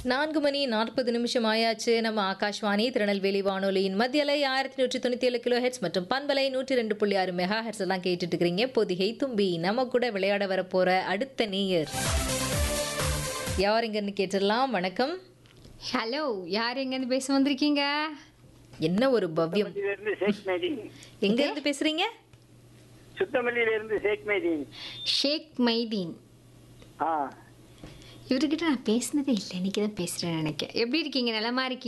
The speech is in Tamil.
நான்கு மணி நாற்பது நிமிஷம் ஆயாச்சு நம்ம ஆகாஷ்வாணி திருநெல்வேலி வானொலியின் மத்தியலை ஆயிரத்தி நூற்றி தொண்ணூற்றி ஏழு கிலோ ஹெட்ஸ் மற்றும் பண்பலை நூற்றி ரெண்டு புள்ளி ஆறு மெகா ஹெட்ஸ் எல்லாம் கேட்டுட்டு இருக்கிறீங்க பொதிகை தும்பி நம்ம கூட விளையாட வர போற அடுத்த நேயர் யார் இங்கன்னு கேட்டுடலாம் வணக்கம் ஹலோ யார் எங்கேருந்து பேச வந்திருக்கீங்க என்ன ஒரு பவ்யம் இருந்து ஷேக் மைதீன் எங்க இருந்து பேசுறீங்க சுத்தமல்லியில இருந்து ஷேக் மைதீன் ஷேக் மைதீன் ஆ இவர்கிட்ட நான் பேசினதே இல்லை இன்னைக்கு தான் பேசுகிறேன் நினைக்கிறேன் எப்படி இருக்கீங்க நலமா இருக்கீங்க